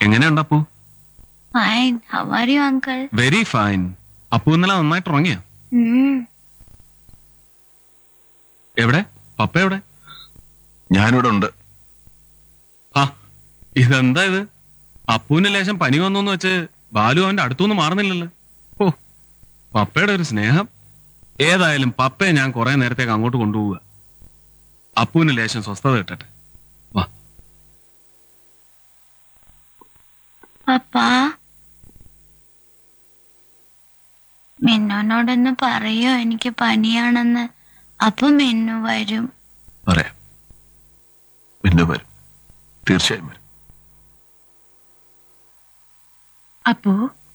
എങ്ങനെയുണ്ട് Appu fine how are you uncle very fine Appu ഇന്നലെ നന്നായിട്ട് ഉറങ്ങിയ എവിടെ പപ്പ എവിടെ ഞാനിവിടെ ഉണ്ട് ആ ഇതെന്താ ഇത് അപ്പുവിന് ലേശം പനി വന്നു വെച്ച് ബാലു അവന്റെ അടുത്തുനിന്ന് മാറുന്നില്ലല്ലോ ഓ പപ്പയുടെ ഒരു സ്നേഹം ഏതായാലും പപ്പയെ ഞാൻ കുറെ നേരത്തേക്ക് അങ്ങോട്ട് കൊണ്ടുപോവുക അപ്പുവിന് ലേശം സ്വസ്ഥത കിട്ടട്ടെ വാ പപ്പാ മിന്നുനോടൊന്ന് പറയോ എനിക്ക് പനിയാണെന്ന് അപ്പൊ മിന്നു വരും പറയാം പിന്നെ വരും തീർച്ചയായും വരും അപ്പോ